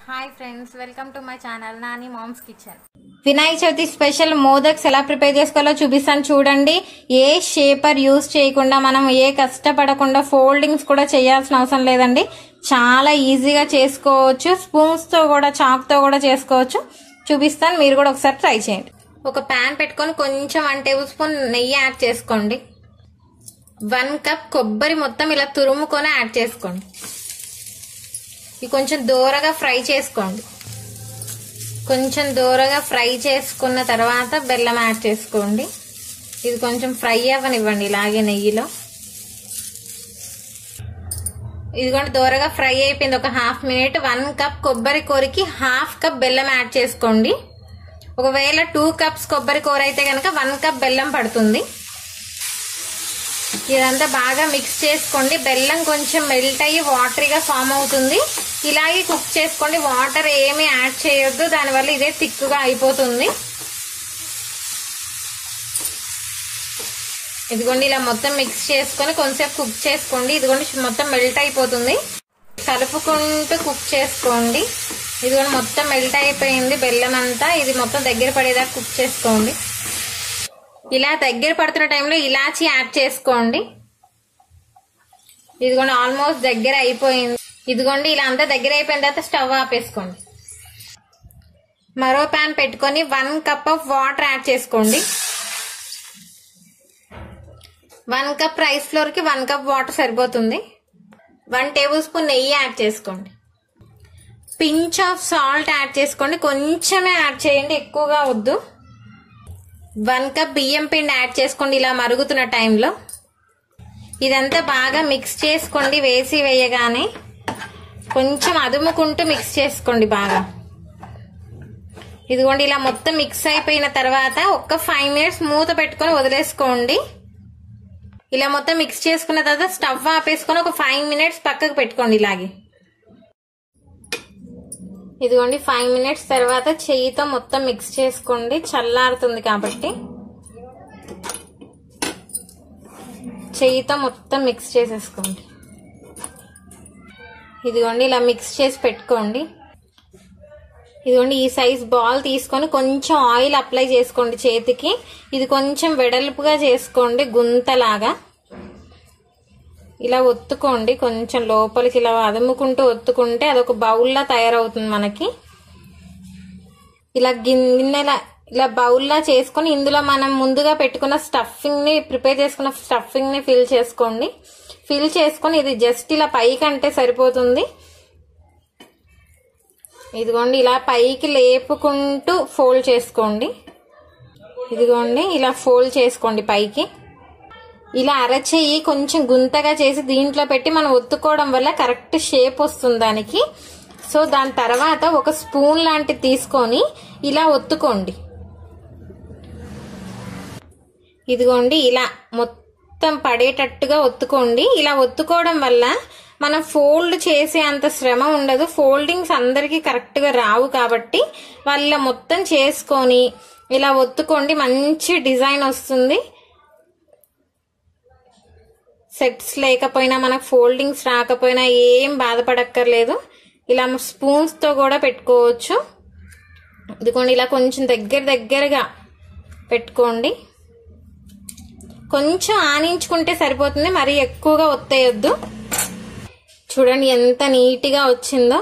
hi friends welcome to my channel Nani mom's kitchen Vinayaka Chavithi special modaks ఎలా prepare చేసుకోవాలో చూపిస్తాను చూడండి ఏ షేపర్ యూస్ చేయకుండా మనం ఏ కష్టపడకుండా ఫోల్డింగ్స్ కూడా చేయాల్సిన అవసరం లేదండి చాలా ఈజీగా చేసుకోవచ్చు స్పూన్స్ తో కూడా చాక్ తో కూడా చేసుకోవచ్చు చూపిస్తాను మీరు కూడా ఒకసారి ట్రై చేయండి ఒక ప్యాన్ పెట్టుకొని కొంచెం వన్ టేబుల్ స్పూన్ నెయ్యి యాడ్ చేసుకోండి వన్ కప్ కొబ్బరి మొత్తం ఇలా తురుముకొని యాడ్ చేసుకోండి ఇవి కొంచెం దూరగా ఫ్రై చేసుకోండి కొంచెం దూరగా ఫ్రై చేసుకున్న తర్వాత బెల్లం యాడ్ చేసుకోండి ఇది కొంచెం ఫ్రై అవ్వనివ్వండి ఇలాగే నెయ్యిలో ఇదిగోండి దూరగా ఫ్రై అయిపోయింది ఒక హాఫ్ మినిట్ వన్ కప్ కొబ్బరి కూరకి హాఫ్ కప్ బెల్లం యాడ్ చేసుకోండి ఒకవేళ టూ కప్స్ కొబ్బరి కూర అయితే కనుక వన్ కప్ బెల్లం పడుతుంది ఇదంతా బాగా మిక్స్ చేసుకోండి బెల్లం కొంచెం మెల్ట్ అయ్యి వాటరీగా ఫామ్ అవుతుంది ఇలాగే కుక్ చేసుకోండి వాటర్ ఏమీ యాడ్ చేయొద్దు దానివల్ల ఇదే థిక్గా అయిపోతుంది ఇదిగోండి ఇలా మొత్తం మిక్స్ చేసుకొని కొంచెంసేపు కుక్ చేసుకోండి ఇదిగోండి మొత్తం మెల్ట్ అయిపోతుంది కలుపుకుంటూ కుక్ చేసుకోండి ఇదిగోండి మొత్తం మెల్ట్ అయిపోయింది బెల్లం అంతా ఇది మొత్తం దగ్గర పడేదాకా కుక్ చేసుకోండి ఇలా దగ్గర పడుతున్న టైంలో ఇలాచి యాడ్ చేసుకోండి ఇదిగోండి ఆల్మోస్ట్ దగ్గర అయిపోయింది ఇదిగోండి ఇలా అంతా దగ్గర అయిపోయిన తర్వాత స్టవ్ ఆపేసుకోండి మరో ప్యాన్ పెట్టుకొని one cup of water add చేసుకోండి వన్ కప్ రైస్ ఫ్లోర్ కి వన్ కప్ వాటర్ సరిపోతుంది వన్ టేబుల్ స్పూన్ నెయ్యి యాడ్ చేసుకోండి పించ్ ఆఫ్ సాల్ట్ యాడ్ చేసుకోండి కొంచెమే యాడ్ చేయండి ఎక్కువగా వద్దు వన్ కప్ బియ్యం పిండి యాడ్ చేసుకోండి ఇలా మరుగుతున్న టైంలో ఇదంతా బాగా మిక్స్ చేసుకోండి వేసి వేయగానే కొంచెం అదుముకుంటూ మిక్స్ చేసుకోండి బాగా ఇదిగోండి ఇలా మొత్తం మిక్స్ అయిపోయిన తర్వాత ఒక్క ఫైవ్ మినిట్స్ మూత పెట్టుకొని వదిలేసుకోండి ఇలా మొత్తం మిక్స్ చేసుకున్న తర్వాత స్టవ్ ఆపేసుకొని ఒక ఫైవ్ మినిట్స్ పక్కకు పెట్టుకోండి ఇలాగే ఇదిగోండి ఫైవ్ మినిట్స్ తర్వాత చెయ్యితో మొత్తం మిక్స్ చేసుకోండి చల్లారుతుంది కాబట్టి చెయ్యితో మొత్తం మిక్స్ చేసేసుకోండి ఇదిగోండి ఇలా మిక్స్ చేసి పెట్టుకోండి ఇదిగోండి ఈ సైజ్ బాల్ తీసుకొని కొంచెం ఆయిల్ అప్లై చేసుకోండి చేతికి ఇది కొంచెం వెడల్పుగా చేసుకోండి గుంతలాగా ఇలా ఒత్తుకోండి కొంచెం లోపలికి ఇలా అదుముకుంటూ ఒత్తుకుంటే అదొక బౌల్లా తయారవుతుంది మనకి ఇలా గిన్నెలా ఇలా బౌల్లా చేసుకొని ఇందులో మనం ముందుగా పెట్టుకున్న స్టఫింగ్ ని ప్రిపేర్ చేసుకున్న స్టఫింగ్ ని ఫిల్ చేసుకోండి ఫిల్ చేసుకొని ఇది జస్ట్ ఇలా పైకి అంటే సరిపోతుంది ఇదిగోండి ఇలా పైకి లేపుకుంటూ ఫోల్డ్ చేసుకోండి ఇదిగోండి ఇలా ఫోల్డ్ చేసుకోండి పైకి ఇలా అరచేయి కొంచెం గుంతగా చేసి దీంట్లో పెట్టి మనం ఒత్తుకోవడం వల్ల కరెక్ట్ షేప్ వస్తుంది దానికి సో దాని తర్వాత ఒక స్పూన్ లాంటిది తీసుకొని ఇలా ఒత్తుకోండి ఇదిగోండి ఇలా మొత్తం పడేటట్టుగా ఒత్తుకోండి ఇలా ఒత్తుకోవడం వల్ల మనం ఫోల్డ్ చేసే అంత శ్రమ ఉండదు ఫోల్డింగ్స్ అందరికీ కరెక్ట్గా రావు కాబట్టి వాళ్ళ మొత్తం చేసుకొని ఇలా ఒత్తుకోండి మంచి డిజైన్ వస్తుంది సెట్స్ లేకపోయినా మనకు ఫోల్డింగ్స్ రాకపోయినా ఏం బాధపడక్కర్లేదు ఇలా స్పూన్స్తో కూడా పెట్టుకోవచ్చు ఇదిగోండి ఇలా కొంచెం దగ్గర దగ్గరగా పెట్టుకోండి కొంచెం ఆనించుకుంటే సరిపోతుంది మరీ ఎక్కువగా ఒత్తేయొద్దు చూడండి ఎంత నీట్గా వచ్చిందో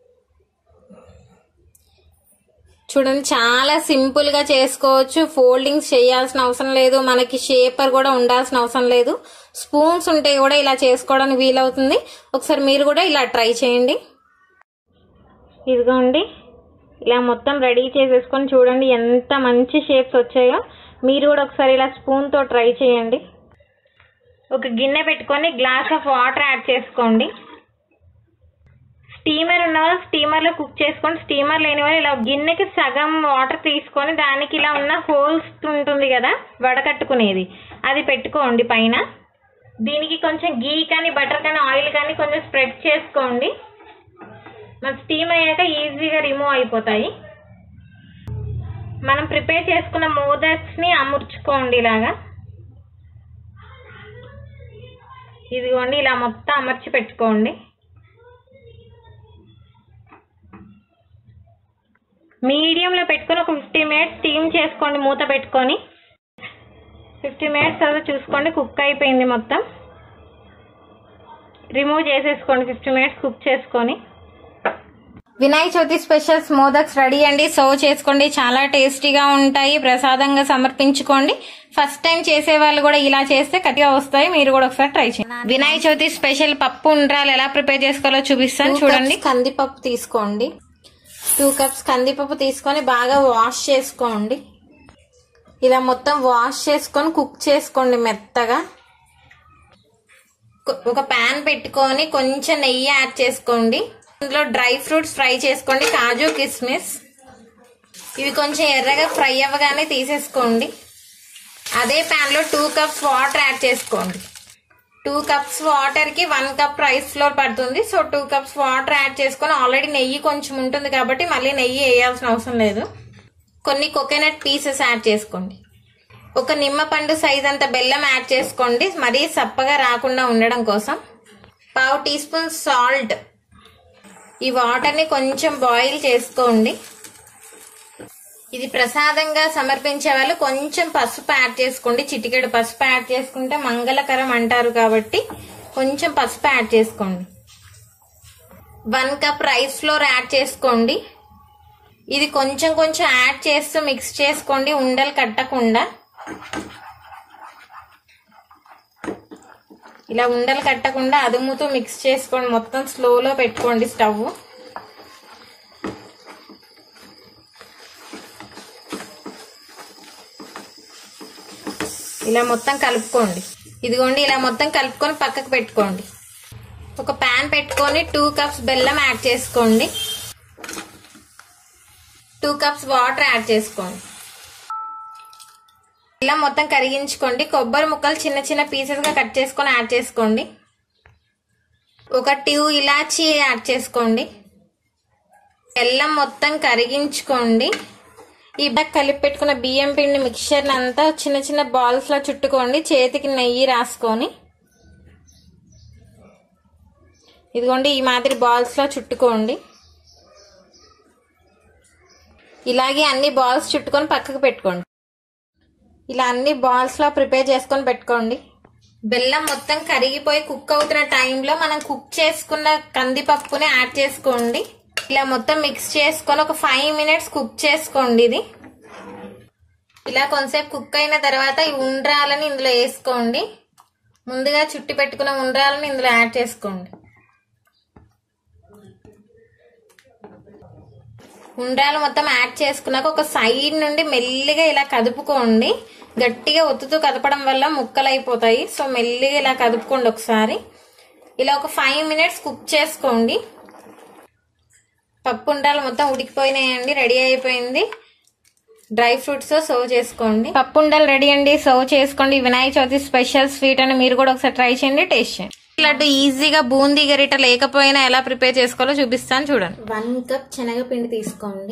చూడండి చాలా సింపుల్ గా చేసుకోవచ్చు ఫోల్డింగ్స్ చేయాల్సిన అవసరం లేదు మనకి షేపర్ కూడా ఉండాల్సిన అవసరం లేదు స్పూన్స్ ఉంటే కూడా ఇలా చేసుకోవడానికి వీలవుతుంది ఒకసారి మీరు కూడా ఇలా ట్రై చేయండి ఇదిగోండి ఇలా మొత్తం రెడీ చేసేసుకొని చూడండి ఎంత మంచి షేప్స్ వచ్చాయో మీరు కూడా ఒకసారి ఇలా స్పూన్తో ట్రై చేయండి ఒక గిన్నె పెట్టుకొని గ్లాస్ ఆఫ్ వాటర్ యాడ్ చేసుకోండి స్టీమర్ ఉన్న వాళ్ళు స్టీమర్లో కుక్ చేసుకోండి స్టీమర్ లేని వాళ్ళు ఇలా గిన్నెకి సగం వాటర్ తీసుకొని దానికి ఇలా ఉన్న హోల్స్ ఉంటుంది కదా వడకట్టుకునేది అది పెట్టుకోండి పైన దీనికి కొంచెం గీ కానీ బటర్ కానీ ఆయిల్ కానీ కొంచెం స్ప్రెడ్ చేసుకోండి మన స్టీమ్ అయ్యాక ఈజీగా రిమూవ్ అయిపోతాయి మనం ప్రిపేర్ చేసుకున్న మోదక్స్ని అమర్చుకోండి ఇలాగా ఇదిగోండి ఇలా మొత్తం అమర్చి పెట్టుకోండి మీడియంలో పెట్టుకొని ఒక ఫిఫ్టీ మినిట్స్ స్టీమ్ చేసుకోండి మూత పెట్టుకొని ఫిఫ్టీ మినిట్స్ తర్వాత చూసుకోండి కుక్ అయిపోయింది మొత్తం రిమూవ్ చేసేసుకోండి ఫిఫ్టీ మినిట్స్ కుక్ చేసుకొని వినాయక చవితి స్పెషల్స్ మోదక్స్ రెడీ అండి సర్వ్ చేసుకోండి చాలా టేస్టీగా ఉంటాయి ప్రసాదంగా సమర్పించుకోండి ఫస్ట్ టైం చేసే వాళ్ళు కూడా ఇలా చేస్తే కట్టిగా వస్తాయి మీరు కూడా ఒకసారి ట్రై చేయండి వినాయక చవితి స్పెషల్ పప్పు ఉండ్రాలు ఎలా ప్రిపేర్ చేసుకోవాలో చూపిస్తాను చూడండి కందిపప్పు తీసుకోండి టూ కప్స్ కందిపప్పు తీసుకొని బాగా వాష్ చేసుకోండి ఇలా మొత్తం వాష్ చేసుకొని కుక్ చేసుకోండి మెత్తగా ఒక ప్యాన్ పెట్టుకొని కొంచెం నెయ్యి యాడ్ చేసుకోండి ఇందులో డ్రై ఫ్రూట్స్ ఫ్రై చేసుకోండి కాజు కిస్మిస్ ఇవి కొంచెం ఎర్రగా ఫ్రై అవ్వగానే తీసేసుకోండి అదే ప్యాన్ లో టూ కప్స్ వాటర్ యాడ్ చేసుకోండి టూ కప్స్ వాటర్ కి వన్ కప్ రైస్ ఫ్లోర్ పడుతుంది so two cups water add చేసుకొని ఆల్రెడీ నెయ్యి కొంచెం ఉంటుంది కాబట్టి మళ్ళీ నెయ్యి వేయాల్సిన అవసరం లేదు కొన్ని కోకోనట్ పీసెస్ యాడ్ చేసుకోండి ఒక నిమ్మపండు సైజ్ అంత బెల్లం యాడ్ చేసుకోండి మరీ సప్పగా రాకుండా ఉండడం కోసం పావు టీ స్పూన్ సాల్ట్ ఈ వాటర్ని కొంచెం బాయిల్ చేసుకోండి ఇది ప్రసాదంగా సమర్పించే వాళ్ళు కొంచెం పసుపు యాడ్ చేసుకోండి చిటికెడు పసుపు యాడ్ చేసుకుంటే మంగళకరం అంటారు కాబట్టి కొంచెం పసుపు యాడ్ చేసుకోండి one cup rice flour add చేసుకోండి ఇది కొంచెం కొంచెం యాడ్ చేస్తూ మిక్స్ చేసుకోండి ఉండలు కట్టకుండా ఇలా ఉండలు కట్టకుండా అదుముతూ మిక్స్ చేసుకోండి మొత్తం స్లోలో పెట్టుకోండి స్టవ్ ఇలా మొత్తం కలుపుకోండి ఇదిగోండి ఇలా మొత్తం కలుపుకొని పక్కకు పెట్టుకోండి ఒక ప్యాన్ పెట్టుకొని టూ కప్స్ బెల్లం యాడ్ చేసుకోండి టూ కప్స్ వాటర్ యాడ్ చేసుకోండి బెల్లం మొత్తం కరిగించుకోండి కొబ్బరి ముక్కలు చిన్న చిన్న పీసెస్ గా కట్ చేసుకొని యాడ్ చేసుకోండి ఒక ట్యూ ఇలాచి యాడ్ చేసుకోండి బెల్లం మొత్తం కరిగించుకోండి ఈ బ్యాగ్ కలిపి పెట్టుకున్న బియ్యం పిండి మిక్చర్ అంతా చిన్న చిన్న బాల్స్ లా చుట్టుకోండి చేతికి నెయ్యి రాసుకొని ఇదిగోండి ఈ మాదిరి బాల్స్ లా చుట్టుకోండి ఇలాగే అన్ని బాల్స్ చుట్టుకొని పక్కకు పెట్టుకోండి ఇలా అన్ని బాల్స్ లా ప్రిపేర్ చేసుకొని పెట్టుకోండి బెల్లం మొత్తం కరిగిపోయి కుక్ అవుతున్న టైంలో మనం కుక్ చేసుకున్న కందిపప్పుని యాడ్ చేసుకోండి ఇలా మొత్తం మిక్స్ చేసుకొని ఒక ఫైవ్ మినిట్స్ కుక్ చేసుకోండి ఇది ఇలా కొంతసేపు కుక్ అయిన తర్వాత ఈ ఉండ్రాలని ఇందులో వేసుకోండి ముందుగా చుట్టి పెట్టుకున్న ఉండ్రాలని ఇందులో యాడ్ చేసుకోండి ఉండ్రాలు మొత్తం యాడ్ చేసుకున్నాక ఒక సైడ్ నుండి మెల్లిగా ఇలా కదుపుకోండి గట్టిగా ఒత్తుతూ కదపడం వల్ల ముక్కలు అయిపోతాయి సో మెల్లిగా ఇలా కదుపుకోండి ఒకసారి ఇలా ఒక ఫైవ్ మినిట్స్ కుక్ చేసుకోండి పప్పు ఉండాలి మొత్తం ఉడికిపోయినాయండి రెడీ అయిపోయింది డ్రై ఫ్రూట్స్ సర్వ్ చేసుకోండి పప్పు ఉండాలి రెడీ అండి సర్వ్ చేసుకోండి వినాయక చవితి స్పెషల్ స్వీట్ అని మీరు కూడా ఒకసారి ట్రై చేయండి టేస్ట్ చేయండి లడ్డు ఈజీగా బూందీ గరిట లేకపోయినా ఎలా ప్రిపేర్ చేసుకోవాలో చూపిస్తాను చూడండి వన్ కప్ శనగపిండి తీసుకోండి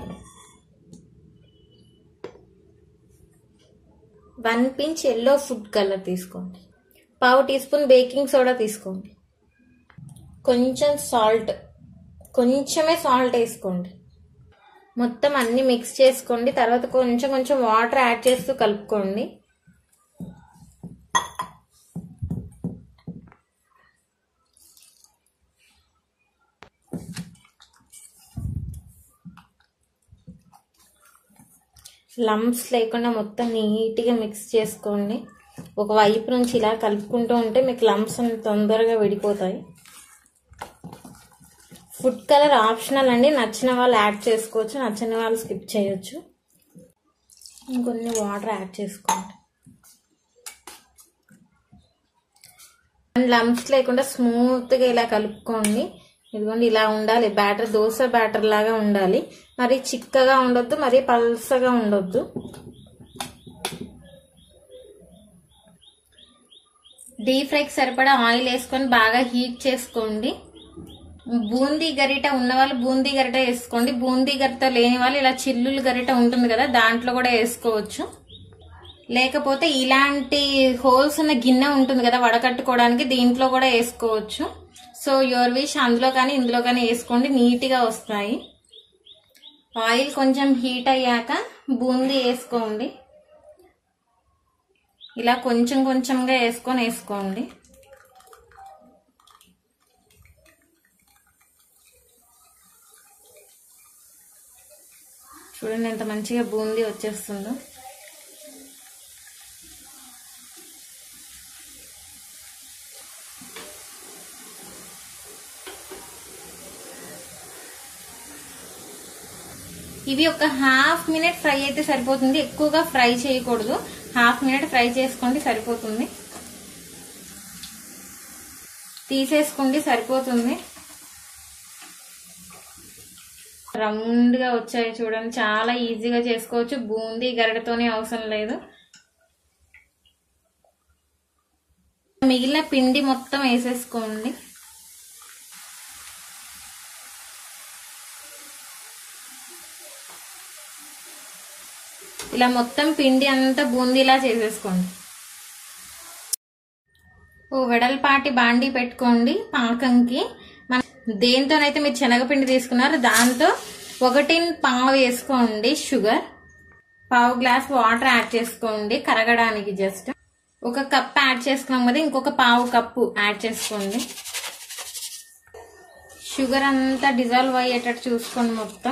one pinch yellow food colour తీసుకోండి పావు టీ స్పూన్ బేకింగ్ సోడా తీసుకోండి కొంచెం సాల్ట్ కొంచెమే సాల్ట్ వేసుకోండి మొత్తం అన్ని మిక్స్ చేసుకోండి తర్వాత కొంచెం కొంచెం వాటర్ యాడ్ చేస్తూ కలుపుకోండి లంప్స్ లేకుండా మొత్తం నీట్గా మిక్స్ చేసుకోండి ఒక వైపు నుంచి ఇలా కలుపుకుంటూ ఉంటే మీకు లంప్స్ తొందరగా విడిపోతాయి ఫుడ్ కలర్ ఆప్షనల్ అండి నచ్చిన వాళ్ళు యాడ్ చేసుకోవచ్చు నచ్చని వాళ్ళు స్కిప్ చేయొచ్చు ఇంకొన్ని వాటర్ యాడ్ చేసుకోండి లంప్స్ లేకుండా స్మూత్గా ఇలా కలుపుకోండి ఇదిగోండి ఇలా ఉండాలి బ్యాటర్ దోశ బ్యాటర్ లాగా ఉండాలి మరి చిక్కగా ఉండొద్దు మరి పల్సగా ఉండొద్దు డీప్ ఫ్రైకి సరిపడా ఆయిల్ వేసుకొని బాగా హీట్ చేసుకోండి బూందీ గరిట ఉన్న వాళ్ళు బూందీ గరిట వేసుకోండి బూందీ గరిట లేని వాళ్ళు ఇలా చిల్లులు గరిట ఉంటుంది కదా దాంట్లో కూడా వేసుకోవచ్చు లేకపోతే ఇలాంటి హోల్స్ ఉన్న గిన్నె ఉంటుంది కదా వడకట్టుకోవడానికి దీంట్లో కూడా వేసుకోవచ్చు సో యువర్ విష్ అందులో కానీ ఇందులో కానీ వేసుకోండి నీట్గా వస్తాయి ఆయిల్ కొంచెం హీట్ అయ్యాక బూందీ వేసుకోండి ఇలా కొంచెం కొంచెంగా వేసుకొని వేసుకోండి చూడండి ఎంత మంచిగా బూందీ వచ్చేస్తుందో ఇవి ఒక హాఫ్ మినిట్ ఫ్రై అయితే సరిపోతుంది ఎక్కువగా ఫ్రై చేయకూడదు హాఫ్ మినిట్ ఫ్రై చేసుకోండి సరిపోతుంది తీసేసుకోండి సరిపోతుంది రౌండ్ గా వచ్చాయి చూడండి చాలా ఈజీగా చేసుకోవచ్చు బూందీ గరగతోనే అవసరం లేదు మిగిలిన పిండి మొత్తం వేసేసుకోండి ఇలా మొత్తం పిండి అంతా బూందీలా చేసేసుకోండి ఓ వెడల్పాటి బాండి పెట్టుకోండి పాకంకి మన దేంతోనైతే మీరు శనగపిండి తీసుకున్నారో దాంతో ఒకటి పావు వేసుకోండి షుగర్ పావు గ్లాస్ వాటర్ యాడ్ చేసుకోండి కరగడానికి జస్ట్ ఒక కప్ యాడ్ చేసుకున్నాం కదా ఇంకొక పావు కప్పు యాడ్ చేసుకోండి షుగర్ అంతా డిజాల్వ్ అయ్యేటట్టు చూసుకోండి మొత్తం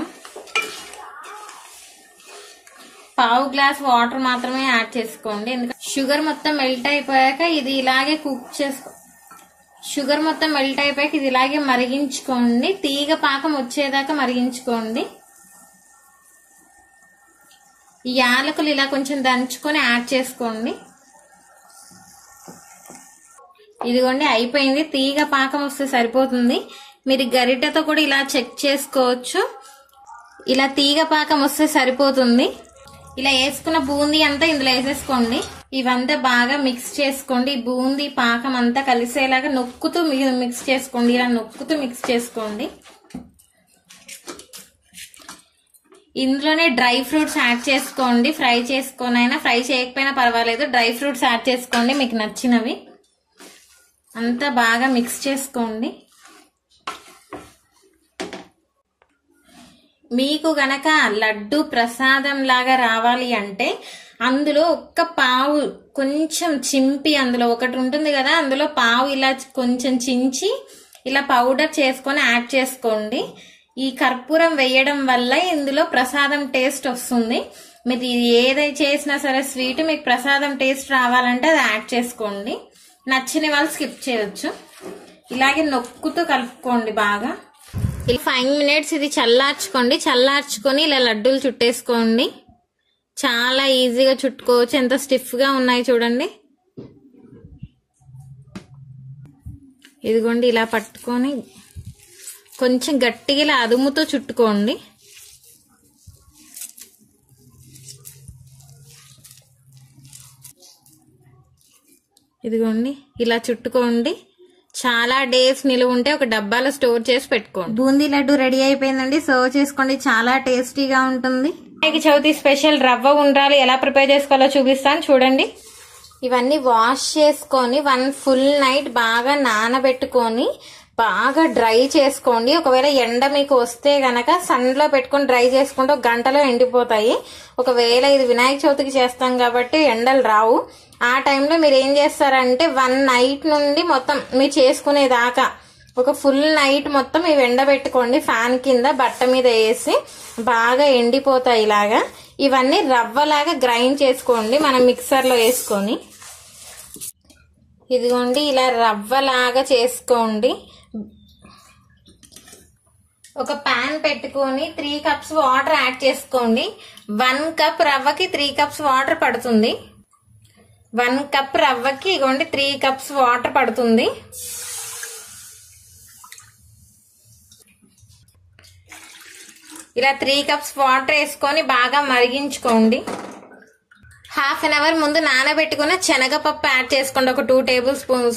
పావు గ్లాస్ వాటర్ మాత్రమే యాడ్ చేసుకోండి ఎందుకంటే షుగర్ మొత్తం మెల్ట్ అయిపోయాక ఇది ఇలాగే కుక్ చేసుకో షుగర్ మొత్తం మెల్ట్ అయిపోయాక ఇది ఇలాగే మరిగించుకోండి తీగ పాకం వచ్చేదాకా మరిగించుకోండి ఈ యాలకులు ఇలా కొంచెం దంచుకొని యాడ్ చేసుకోండి ఇదిగోండి అయిపోయింది తీగ పాకం వస్తే సరిపోతుంది మీరు గరిటెతో కూడా ఇలా చెక్ చేసుకోవచ్చు ఇలా తీగ పాకం వస్తే సరిపోతుంది ఇలా వేసుకున్న బూందీ అంతా ఇందులో వేసేసుకోండి ఇవంతా బాగా మిక్స్ చేసుకోండి ఈ బూందీ పాకం అంతా కలిసేలాగా నొక్కుతూ మీ- మిక్స్ చేసుకోండి ఇలా నొక్కుతూ మిక్స్ చేసుకోండి ఇందులోనే డ్రై ఫ్రూట్స్ యాడ్ చేసుకోండి ఫ్రై చేసుకొని అయినా ఫ్రై చేయకపోయినా పర్వాలేదు డ్రై ఫ్రూట్స్ యాడ్ చేసుకోండి మీకు నచ్చినవి అంతా బాగా మిక్స్ చేసుకోండి మీకు గనక లడ్డు ప్రసాదం లాగా రావాలి అంటే అందులో ఒక్క పావు కొంచెం చింపి అందులో ఒకటి ఉంటుంది కదా అందులో పావు ఇలా కొంచెం చించి ఇలా పౌడర్ చేసుకొని యాడ్ చేసుకోండి ఈ కర్పూరం వేయడం వల్ల ఇందులో ప్రసాదం టేస్ట్ వస్తుంది మీరు ఇది ఏదై చేసినా సరే స్వీట్ మీకు ప్రసాదం టేస్ట్ రావాలంటే అది యాడ్ చేసుకోండి నచ్చిన వాళ్ళు స్కిప్ చేయొచ్చు ఇలాగే నొక్కుతూ కలుపుకోండి బాగా ఇలా ఫైవ్ మినిట్స్ ఇది చల్లార్చుకోండి చల్లార్చుకొని ఇలా లడ్డూలు చుట్టేసుకోండి చాలా ఈజీగా చుట్టుకోవచ్చు ఎంత స్టిఫ్ గా ఉన్నాయి చూడండి ఇదిగోండి ఇలా పట్టుకొని కొంచెం గట్టిగా ఇలా అదుముతో చుట్టుకోండి ఇదిగోండి ఇలా చుట్టుకోండి చాలా డేస్ నిలువ ఉంటే ఒక డబ్బాలో స్టోర్ చేసి పెట్టుకోండి బూందీ లడ్డు రెడీ అయిపోయిందండి సర్వ్ చేసుకోండి చాలా టేస్టీగా ఉంటుంది వినాయక చవితి స్పెషల్ రవ్వ ఉండ్రాలు ఎలా ప్రిపేర్ చేసుకోవాలో చూపిస్తాను చూడండి ఇవన్నీ వాష్ చేసుకొని వన్ ఫుల్ నైట్ బాగా నానబెట్టుకొని బాగా డ్రై చేసుకోండి ఒకవేళ ఎండ మీకు వస్తే గనక సన్లో పెట్టుకొని డ్రై చేసుకుంటే ఒక గంటలో ఎండిపోతాయి ఒకవేళ ఇది వినాయక చవితికి చేస్తాం కాబట్టి ఎండలు రావు ఆ టైంలో మీరు ఏం చేస్తారంటే వన్ నైట్ నుండి మొత్తం మీరు చేసుకునేదాకా ఒక ఫుల్ నైట్ మొత్తం ఇవి ఎండబెట్టుకోండి ఫ్యాన్ కింద బట్ట మీద వేసి బాగా ఎండిపోతాయి ఇలాగా ఇవన్నీ రవ్వలాగా గ్రైండ్ చేసుకోండి మనం మిక్సర్లో వేసుకొని ఇదిగోండి ఇలా రవ్వలాగా చేసుకోండి ఒక పాన్ పెట్టుకొని త్రీ కప్స్ వాటర్ యాడ్ చేసుకోండి వన్ కప్ రవ్వకి త్రీ కప్స్ వాటర్ పడుతుంది వన్ కప్ రవ్వకి ఇగోండి త్రీ కప్స్ వాటర్ పడుతుంది ఇలా త్రీ కప్స్ వాటర్ వేసుకొని బాగా మరిగించుకోండి హాఫ్ అన్ అవర్ ముందు నానబెట్టుకున్న శనగపప్పు యాడ్ చేసుకోండి ఒక two tablespoons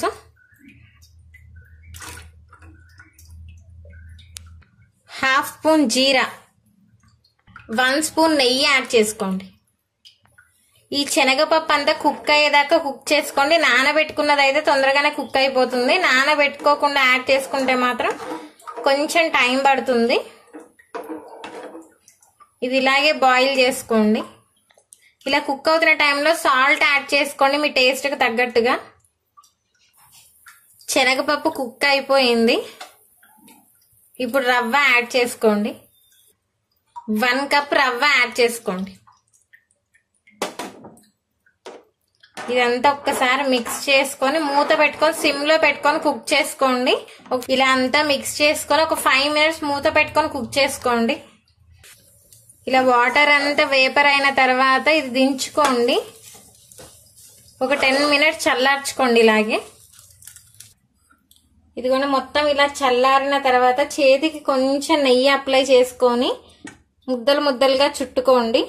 half spoon జీరా వన్ స్పూన్ నెయ్యి యాడ్ చేసుకోండి ఈ శనగపప్పు అంతా కుక్ అయ్యేదాకా కుక్ చేసుకోండి నానబెట్టుకున్నది అయితే తొందరగానే కుక్ అయిపోతుంది నానబెట్టుకోకుండా యాడ్ చేసుకుంటే మాత్రం కొంచెం టైం పడుతుంది ఇది ఇలాగే బాయిల్ చేసుకోండి ఇలా కుక్ అవుతున్న టైంలో సాల్ట్ యాడ్ చేసుకోండి మీ టేస్ట్కి తగ్గట్టుగా శనగపప్పు కుక్ అయిపోయింది ఇప్పుడు రవ్వ యాడ్ చేసుకోండి వన్ కప్ రవ్వ యాడ్ చేసుకోండి ఇదంతా ఒక్కసారి మిక్స్ చేసుకొని మూత పెట్టుకొని సిమ్ లో పెట్టుకొని కుక్ చేసుకోండి ఒక- ఇలా అంతా మిక్స్ చేసుకొని ఒక ఫైవ్ మినిట్స్ మూత పెట్టుకొని కుక్ చేసుకోండి ఇలా వాటర్ అంతా వేపర్ అయిన తర్వాత ఇది దించుకోండి ఒక టెన్ మినిట్స్ చల్లార్చుకోండి ఇలాగే ఇదిగోండి మొత్తం ఇలా చల్లారిన తర్వాత చేతికి కొంచెం నెయ్యి అప్లై చేసుకొని ముద్దలు ముద్దలుగా చుట్టుకోండి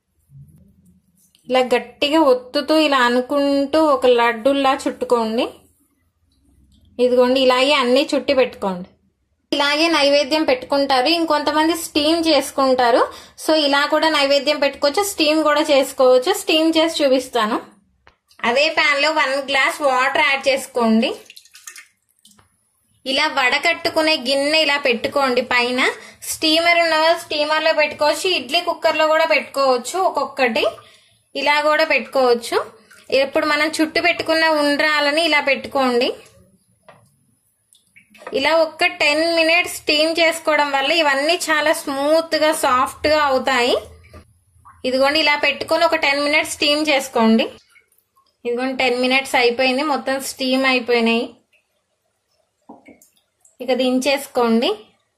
ఇలా గట్టిగా ఒత్తుతూ ఇలా అనుకుంటూ ఒక లడ్డుల్లా చుట్టుకోండి ఇదిగోండి ఇలాగే అన్ని చుట్టి పెట్టుకోండి ఇలాగే నైవేద్యం పెట్టుకుంటారు ఇంకొంతమంది స్టీమ్ చేసుకుంటారు సో ఇలా కూడా నైవేద్యం పెట్టుకోవచ్చు స్టీమ్ కూడా చేసుకోవచ్చు స్టీమ్ చేసి చూపిస్తాను అదే ప్యాన్ లో వన్ గ్లాస్ వాటర్ యాడ్ చేసుకోండి ఇలా వడకట్టుకునే గిన్నె ఇలా పెట్టుకోండి పైన స్టీమర్ ఉన్న వాళ్ళు స్టీమర్ లో పెట్టుకోవచ్చు ఇడ్లీ కుక్కర్ లో కూడా పెట్టుకోవచ్చు ఒక్కొక్కటి ఇలా కూడా పెట్టుకోవచ్చు ఇప్పుడు మనం చుట్టు పెట్టుకున్న ఉండ్రాలని ఇలా పెట్టుకోండి ఇలా ఒక్క టెన్ మినిట్స్ స్టీమ్ చేసుకోవడం వల్ల ఇవన్నీ చాలా స్మూత్ గా సాఫ్ట్ గా అవుతాయి ఇదిగోండి ఇలా పెట్టుకొని ఒక టెన్ మినిట్స్ స్టీమ్ చేసుకోండి ఇదిగోండి టెన్ మినిట్స్ అయిపోయింది మొత్తం స్టీమ్ అయిపోయినాయి ఇక దించేసుకోండి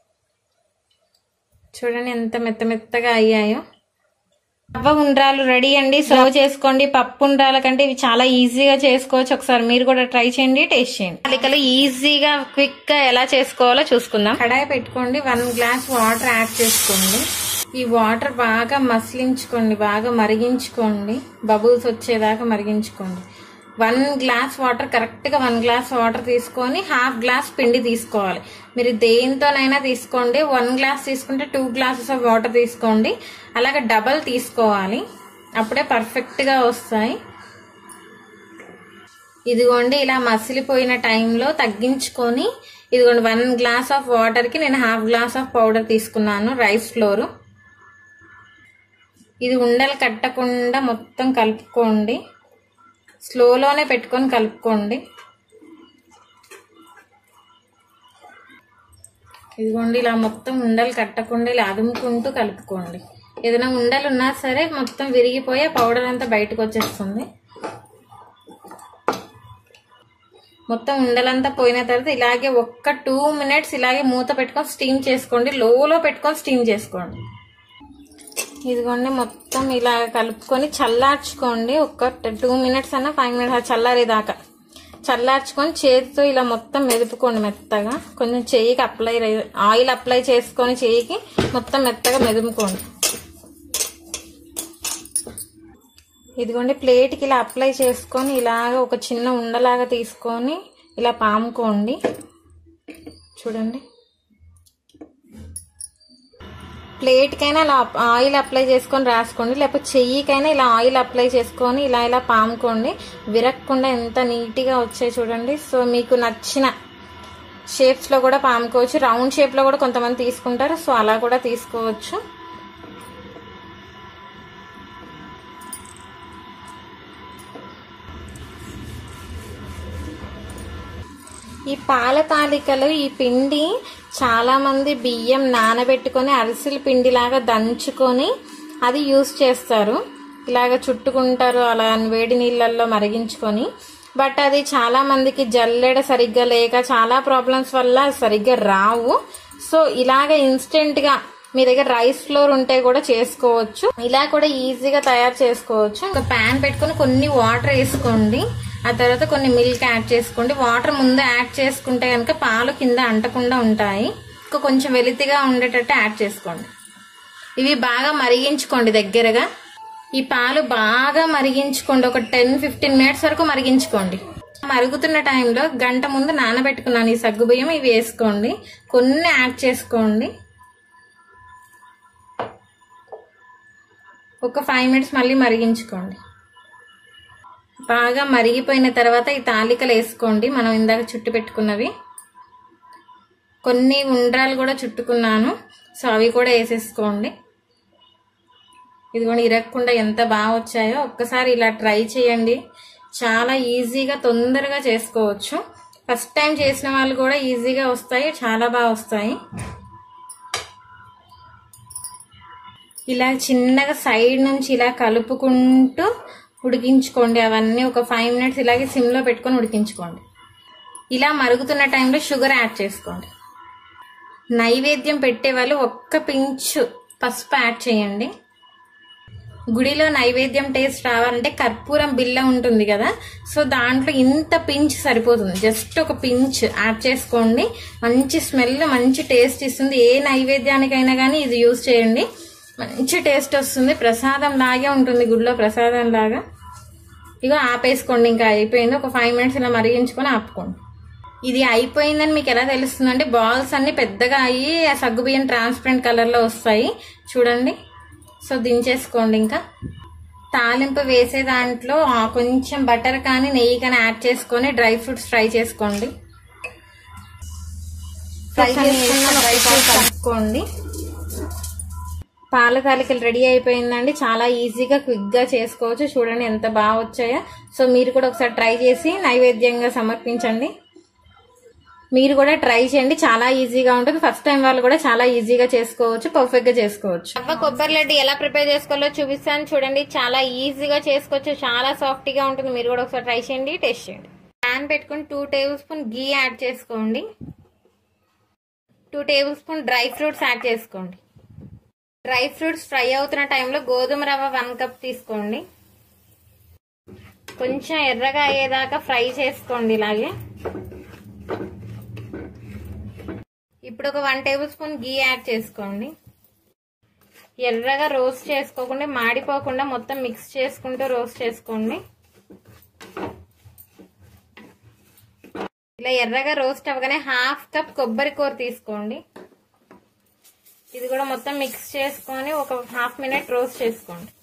చూడండి ఎంత మెత్త మెత్తగా అయ్యాయో రవ్వ ఉండ్రాలు రెడీ అండి సర్వ్ చేసుకోండి పప్పు ఉండ్రాల కంటే ఇవి చాలా ఈజీగా చేసుకోవచ్చు ఒకసారి మీరు కూడా ట్రై చేయండి టేస్ట్ చేయండి అలికలు ఈజీగా క్విక్ గా ఎలా చేసుకోవాలో చూసుకుందాం కడాయి పెట్టుకోండి వన్ గ్లాస్ వాటర్ యాడ్ చేసుకోండి ఈ వాటర్ బాగా మసిలించుకోండి బాగా మరిగించుకోండి బబుల్స్ వచ్చేదాకా మరిగించుకోండి వన్ గ్లాస్ వాటర్ కరెక్ట్ గా వన్ గ్లాస్ వాటర్ తీసుకొని హాఫ్ గ్లాస్ పిండి తీసుకోవాలి మీరు దేంతోనైనా తీసుకోండి వన్ గ్లాస్ తీసుకుంటే టూ గ్లాసెస్ ఆఫ్ వాటర్ తీసుకోండి అలాగే డబల్ తీసుకోవాలి అప్పుడే పర్ఫెక్ట్ గా వస్తాయి ఇదిగోండి ఇలా మసిలిపోయిన టైంలో తగ్గించుకొని ఇదిగోండి వన్ గ్లాస్ ఆఫ్ వాటర్ కి నేను హాఫ్ గ్లాస్ ఆఫ్ పౌడర్ తీసుకున్నాను రైస్ ఫ్లోర్ ఇది ఉండలు కట్టకుండా మొత్తం కలుపుకోండి స్లోలోనే పెట్టుకొని కలుపుకోండి ఇదిగోండి ఇలా మొత్తం ఉండలు కట్టకుండా ఇలా అదుముకుంటూ కలుపుకోండి ఏదైనా ఉండలు ఉన్నా సరే మొత్తం విరిగిపోయి ఆ పౌడర్ అంతా బయటకు వచ్చేస్తుంది మొత్తం ఉండలంతా పోయిన తర్వాత ఇలాగే ఒక్క టూ మినిట్స్ ఇలాగే మూత పెట్టుకొని స్టీమ్ చేసుకోండి లోలో పెట్టుకొని స్టీమ్ చేసుకోండి ఇదిగోండి మొత్తం ఇలా కలుపుకొని చల్లార్చుకోండి ఒక టూ మినిట్స్ అన్న ఫైవ్ మినిట్స్ చల్లారేదాకా చల్లార్చుకొని చేతితో ఇలా మొత్తం మెదుపుకోండి మెత్తగా కొంచెం చెయ్యికి అప్లై ఆయిల్ అప్లై చేసుకొని చెయ్యికి మొత్తం మెత్తగా మెదుపుకోండి ఇదిగోండి ప్లేట్కి ఇలా అప్లై చేసుకొని ఇలాగ ఒక చిన్న ఉండలాగా తీసుకొని ఇలా పాముకోండి చూడండి ప్లేట్కైనా ఇలా ఆయిల్ అప్లై చేసుకొని రాసుకోండి లేకపోతే చెయ్యికైనా ఇలా ఆయిల్ అప్లై చేసుకొని ఇలా ఇలా పాముకోండి విరక్కుండా ఎంత నీట్గా వచ్చాయి చూడండి సో మీకు నచ్చిన షేప్స్లో కూడా పాముకోవచ్చు రౌండ్ షేప్లో కూడా కొంతమంది తీసుకుంటారు సో అలా కూడా తీసుకోవచ్చు ఈ పాల తాలికలు ఈ పిండి చాలా మంది బియ్యం నానబెట్టుకొని అరిసెల పిండిలాగా దంచుకొని అది యూస్ చేస్తారు ఇలాగ చుట్టుకుంటారు అలా వేడి నీళ్ళల్లో మరిగించుకొని బట్ అది చాలా మందికి జల్లెడ సరిగ్గా లేక చాలా ప్రాబ్లమ్స్ వల్ల సరిగ్గా రావు సో ఇలాగ ఇన్స్టెంట్ గా మీ దగ్గర రైస్ ఫ్లోర్ ఉంటే కూడా చేసుకోవచ్చు ఇలా కూడా ఈజీగా తయారు చేసుకోవచ్చు ఒక ప్యాన్ పెట్టుకొని కొన్ని వాటర్ వేసుకోండి ఆ తర్వాత కొన్ని మిల్క్ యాడ్ చేసుకోండి వాటర్ ముందు యాడ్ చేసుకుంటే కనుక పాలు కింద అంటకుండా ఉంటాయి ఇంకా కొంచెం వెలితిగా ఉండేటట్టు యాడ్ చేసుకోండి ఇవి బాగా మరిగించుకోండి దగ్గరగా ఈ పాలు బాగా మరిగించుకోండి ఒక టెన్ ఫిఫ్టీన్ మినిట్స్ వరకు మరిగించుకోండి మరుగుతున్న టైంలో గంట ముందు నానబెట్టుకున్నాను ఈ సగ్గుబియ్యం ఇవి వేసుకోండి కొన్ని యాడ్ చేసుకోండి ఒక ఫైవ్ మినిట్స్ మళ్ళీ మరిగించుకోండి బాగా మరిగిపోయిన తర్వాత ఈ తాలికలు వేసుకోండి మనం ఇందాక చుట్టు పెట్టుకున్నవి కొన్ని ఉండ్రాలు కూడా చుట్టుకున్నాను సో అవి కూడా వేసేసుకోండి ఇదిగోండి ఇరగకుండా ఎంత బాగా వచ్చాయో ఒక్కసారి ఇలా ట్రై చేయండి చాలా ఈజీగా తొందరగా చేసుకోవచ్చు ఫస్ట్ టైం చేసిన వాళ్ళు కూడా ఈజీగా వస్తాయి చాలా బాగా వస్తాయి ఇలా చిన్నగా సైడ్ నుంచి ఇలా కలుపుకుంటూ ఉడికించుకోండి అవన్నీ ఒక ఫైవ్ మినిట్స్ ఇలాగే సిమ్లో పెట్టుకొని ఉడికించుకోండి ఇలా మరుగుతున్న టైంలో షుగర్ యాడ్ చేసుకోండి నైవేద్యం పెట్టే వాళ్ళు ఒక్క పించు పసుపు యాడ్ చేయండి గుడిలో నైవేద్యం టేస్ట్ రావాలంటే కర్పూరం బిల్ల ఉంటుంది కదా సో దాంట్లో ఇంత పించ్ సరిపోతుంది జస్ట్ ఒక పించ్ యాడ్ చేసుకోండి మంచి స్మెల్ మంచి టేస్ట్ ఇస్తుంది ఏ నైవేద్యానికైనా కానీ ఇది యూజ్ చేయండి మంచి టేస్ట్ వస్తుంది ప్రసాదం లాగే ఉంటుంది గుడిలో ప్రసాదం లాగా ఇగో ఆపేసుకోండి ఇంకా అయిపోయింది ఒక ఫైవ్ మినిట్స్ ఇలా మరిగించుకొని ఆపుకోండి ఇది అయిపోయిందని మీకు ఎలా తెలుస్తుంది అంటే బాల్స్ అన్ని పెద్దగా అయ్యి ఆ సగ్గుబియ్యం ట్రాన్స్పరెంట్ కలర్లో వస్తాయి చూడండి సో దించేసుకోండి ఇంకా తాలింపు వేసే దాంట్లో ఆ, కొంచెం బటర్ కానీ నెయ్యి కానీ యాడ్ చేసుకొని డ్రై ఫ్రూట్స్ ఫ్రై చేసుకోండి ఫ్రై చేసుకున్న డ్రై ఫ్రూట్స్ కలుపుకోండి పాల తాలికలు రెడీ అయిపోయిందండి చాలా ఈజీగా క్విక్ గా చేసుకోవచ్చు చూడండి ఎంత బాగా వచ్చాయో సో మీరు కూడా ఒకసారి ట్రై చేసి నైవేద్యంగా సమర్పించండి మీరు కూడా ట్రై చేయండి చాలా ఈజీగా ఉంటుంది ఫస్ట్ టైం వాళ్ళు కూడా చాలా ఈజీగా చేసుకోవచ్చు పర్ఫెక్ట్ గా చేసుకోవచ్చు అవ్వ కొబ్బరి లడ్డు ఎలా ప్రిపేర్ చేసుకోవాలో చూపిస్తాను చూడండి చాలా ఈజీగా చేసుకోవచ్చు చాలా సాఫ్ట్ గా ఉంటుంది మీరు కూడా ఒకసారి ట్రై చేయండి టేస్ట్ చేయండి ప్యాన్ పెట్టుకుని two tablespoon ghee add చేసుకోండి two tablespoon dry fruits add చేసుకోండి డ్రై ఫ్రూట్స్ ఫ్రై అవుతున్న టైంలో గోధుమ రవ్వ వన్ కప్ తీసుకోండి కొంచెం ఎర్రగా అయ్యేదాకా ఫ్రై చేసుకోండి ఇలాగే ఇప్పుడు ఒక one tablespoon ghee add చేసుకోండి ఎర్రగా రోస్ట్ చేసుకోకుండా మాడిపోకుండా మొత్తం మిక్స్ చేసుకుంటూ రోస్ట్ చేసుకోండి ఇలా ఎర్రగా రోస్ట్ అవ్వగానే హాఫ్ కప్ కొబ్బరి కూర తీసుకోండి ఇది కూడా మొత్తం మిక్స్ చేసుకొని ఒక హాఫ్ మినిట్ రోస్ట్ చేసుకోండి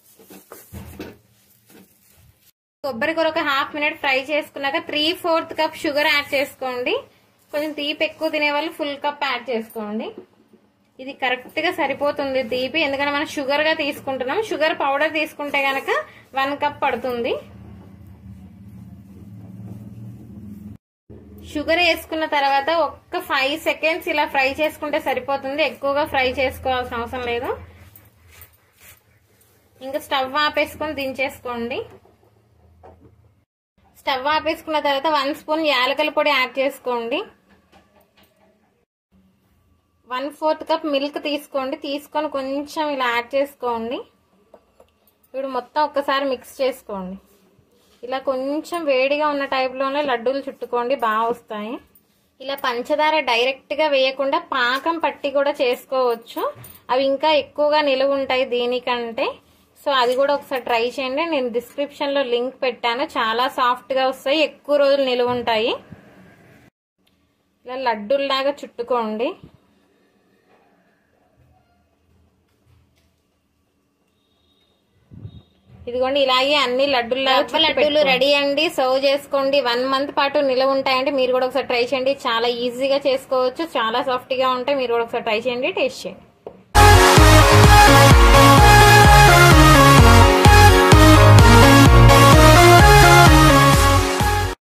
కొబ్బరి కూర ఒక హాఫ్ మినిట్ ఫ్రై చేసుకున్నాక three fourth cup sugar add చేసుకోండి కొంచెం తీపి ఎక్కువ తినే వాళ్ళు ఫుల్ కప్ యాడ్ చేసుకోండి ఇది కరెక్ట్ గా సరిపోతుంది తీపి ఎందుకంటే మనం షుగర్ గా తీసుకుంటున్నాం షుగర్ పౌడర్ తీసుకుంటే గనక వన్ కప్ పడుతుంది షుగర్ వేసుకున్న తర్వాత ఒక్క ఫైవ్ సెకండ్స్ ఇలా ఫ్రై చేసుకుంటే సరిపోతుంది ఎక్కువగా ఫ్రై చేసుకోవాల్సిన అవసరం లేదు ఇంకా స్టవ్ ఆపేసుకొని దించేసుకోండి స్టవ్ ఆపేసుకున్న తర్వాత వన్ స్పూన్ యాలకల పొడి యాడ్ చేసుకోండి వన్ ఫోర్త్ కప్ మిల్క్ తీసుకోండి తీసుకొని కొంచెం ఇలా యాడ్ చేసుకోండి ఇప్పుడు మొత్తం ఒక్కసారి మిక్స్ చేసుకోండి ఇలా కొంచెం వేడిగా ఉన్న టైప్లోనే లడ్డూలు చుట్టుకోండి బాగా వస్తాయి ఇలా పంచదార డైరెక్ట్గా వేయకుండా పాకం పట్టి కూడా చేసుకోవచ్చు అవి ఇంకా ఎక్కువగా నిలువ ఉంటాయి దీనికంటే సో అది కూడా ఒకసారి ట్రై చేయండి నేను డిస్క్రిప్షన్లో లింక్ పెట్టాను చాలా సాఫ్ట్గా వస్తాయి ఎక్కువ రోజులు నిలువ ఉంటాయి ఇలా లడ్డూల్లాగా చుట్టుకోండి ఇదిగోండి ఇలాగే అన్ని లడ్డూల్లాగా లడ్డూలు రెడీ అండి సర్వ్ చేసుకోండి వన్ మంత్ పాటు నిలవ ఉంటాయండి మీరు కూడా ఒకసారి ట్రై చేయండి చాలా ఈజీగా చేసుకోవచ్చు చాలా సాఫ్ట్ గా ఉంటాయి మీరు కూడా ఒకసారి ట్రై చేయండి టేస్ట్ చేయండి